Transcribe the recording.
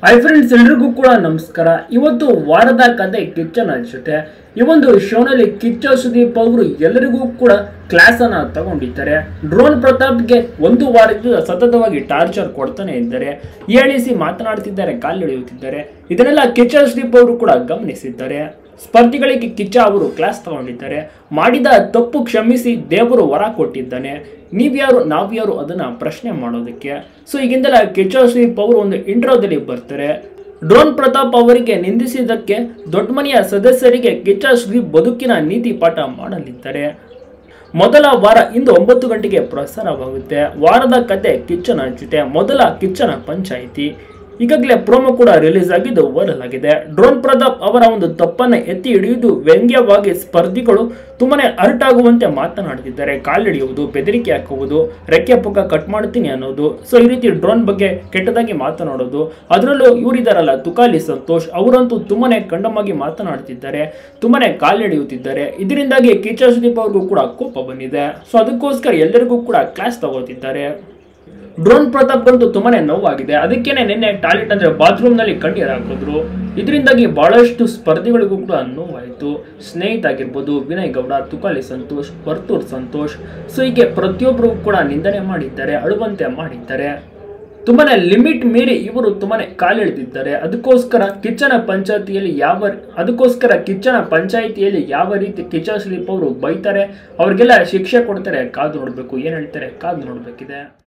hi friends ಎಲ್ರಿಗೂ ಕೂಡ ನಮಸ್ಕಾರ ಇವತ್ತು ವಾರದ ಕತೆ ಕಿಚ್ಚನ ಜೊತೆ ಈ ಒಂದು ಶೋನಲ್ಲಿ ಕಿಚ್ಚ ಸುದೀಪ್ ಅವರು ಎಲ್ಲರಿಗೂ ಕೂಡ ಕ್ಲಾಸ್ ಅನ್ನ ತಗೊಂಡಿದ್ದಾರೆ ಡ್ರೋನ್ ಪ್ರತಾಪ್ಗೆ ಒಂದು ವಾರದಿಂದ ಸತತವಾಗಿ ಟಾರ್ಚರ್ ಕೊಡ್ತಾನೆ ಇದ್ದಾರೆ ಹೇಳಿಸಿ ಮಾತನಾಡ್ತಿದ್ದಾರೆ ಕಾಲೆಳೆಯುತ್ತಿದ್ದಾರೆ ಇದನ್ನೆಲ್ಲ ಕಿಚ್ಚ ಸುದೀಪ್ ಅವರು ಕೂಡ ಗಮನಿಸಿದ್ದಾರೆ ಸ್ಪರ್ಧಿಗಳಿಗೆ ಕಿಚ್ಚ ಅವರು ಕ್ಲಾಸ್ ತಗೊಂಡಿದ್ದಾರೆ ಮಾಡಿದ ತಪ್ಪು ಕ್ಷಮಿಸಿ ದೇವರು ವರ ಕೊಟ್ಟಿದ್ದಾನೆ ನೀವ್ಯಾರು ನಾವ್ಯಾರು ಅದನ್ನ ಪ್ರಶ್ನೆ ಮಾಡೋದಕ್ಕೆ ಸೊ ಈಗಿಂದೆಲ್ಲ ಕಿಚ್ಚ ಸುದೀಪ್ ಅವರು ಒಂದು ಇಂಟ್ರೋದಲ್ಲಿ ಬರ್ತಾರೆ ಡ್ರೋನ್ ಪ್ರತಾಪ್ ಅವರಿಗೆ ನಿಂದಿಸಿದ್ದಕ್ಕೆ ದೊಡ್ಡ ಮನೆಯ ಸದಸ್ಯರಿಗೆ ಕಿಚ್ಚ ಸುದೀಪ್ ಬದುಕಿನ ನೀತಿ ಪಾಠ ಮಾಡಲಿದ್ದಾರೆ ಮೊದಲ ವಾರ ಇಂದು ಒಂಬತ್ತು ಗಂಟೆಗೆ ಪ್ರಸಾರವಾಗುತ್ತೆ ವಾರದ ಕತೆ ಕಿಚ್ಚನ ಜೊತೆ ಮೊದಲ ಕಿಚ್ಚನ ಪಂಚಾಯಿತಿ ಈಗಾಗಲೇ ಪ್ರೋಮೋ ಕೂಡ ರಿಲೀಸ್ ಆಗಿದ್ದು ವೈರಲ್ ಆಗಿದೆ ಡ್ರೋನ್ ಪ್ರತಾಪ್ ಅವರ ಒಂದು ತಪ್ಪನ್ನ ಎತ್ತಿ ಹಿಡಿಯುವುದು ವ್ಯಂಗ್ಯವಾಗಿ ಸ್ಪರ್ಧಿಗಳು ತುಂಬಾನೇ ಅರ್ಟ್ ಆಗುವಂತೆ ಮಾತನಾಡುತ್ತಿದ್ದಾರೆ ಕಾಲಿಡಿಯುವುದು ಬೆದರಿಕೆ ಹಾಕುವುದು ರೆಕ್ಕೆ ಪುಕ್ಕ ಕಟ್ ಮಾಡ್ತೀನಿ ಅನ್ನೋದು ಸೊ ಈ ರೀತಿ ಡ್ರೋನ್ ಬಗ್ಗೆ ಕೆಟ್ಟದಾಗಿ ಮಾತನಾಡೋದು ಅದರಲ್ಲೂ ಇವರಿದಾರಲ್ಲ ತುಕಾಲಿ ಸಂತೋಷ್ ಅವರಂತೂ ತುಂಬಾನೇ ಕಂಡಮಾಗಿ ಮಾತನಾಡ್ತಿದ್ದಾರೆ ತುಂಬಾನೇ ಕಾಲಿಡಿಯುತ್ತಿದ್ದಾರೆ ಇದರಿಂದಾಗಿ ಕಿಚ್ಚ ಸುದೀಪ್ ಅವ್ರಿಗೂ ಕೂಡ ಕೋಪ ಬಂದಿದೆ ಸೊ ಅದಕ್ಕೋಸ್ಕರ ಎಲ್ಲರಿಗೂ ಕೂಡ ಕ್ಲಾಸ್ ತಗೋತಿದ್ದಾರೆ ಡ್ರೋನ್ ಪ್ರತಾಪ್ಗಂತೂ ತುಂಬಾನೇ ನೋವಾಗಿದೆ ಅದಕ್ಕೇನೆ ನಿನ್ನೆ ಟಾಯ್ಲೆಟ್ ಅಂದ್ರೆ ಬಾತ್ರೂಮ್ ನಲ್ಲಿ ಕಣ್ಣೀರ್ ಹಾಕಿದ್ರು ಇದರಿಂದಾಗಿ ಬಹಳಷ್ಟು ಸ್ಪರ್ಧಿಗಳಿಗೂ ಕೂಡ ನೋವಾಯಿತು ಸ್ನೇಹಿತ ಆಗಿರ್ಬೋದು ವಿನಯ್ ಗೌಡ ತುಕಾಲಿ ಸಂತೋಷ್ ವರ್ತೂರ್ ಸಂತೋಷ್ ಸೊ ಹೀಗೆ ಪ್ರತಿಯೊಬ್ಬರು ಕೂಡ ನಿಂದನೆ ಮಾಡಿದ್ದಾರೆ ಅಳುವಂತೆ ಮಾಡಿದ್ದಾರೆ ತುಂಬಾನೇ ಲಿಮಿಟ್ ಮೀರಿ ಇವರು ತುಂಬಾನೇ ಕಾಲೆಳೆದಿದ್ದಾರೆ ಅದಕ್ಕೋಸ್ಕರ ಕಿಚ್ಚನ ಪಂಚಾಯತಿಯಲ್ಲಿ ಯಾವ ಅದಕ್ಕೋಸ್ಕರ ಕಿಚ್ಚನ ಪಂಚಾಯಿತಿಯಲ್ಲಿ ಯಾವ ರೀತಿ ಕಿಚ್ಚ ಸುದೀಪ್ ಅವರು ಬೈತಾರೆ ಅವ್ರಿಗೆಲ್ಲ ಶಿಕ್ಷೆ ಕೊಡ್ತಾರೆ ಕಾದು ನೋಡ್ಬೇಕು ಏನ್ ಹೇಳ್ತಾರೆ ಕಾದು ನೋಡ್ಬೇಕಿದೆ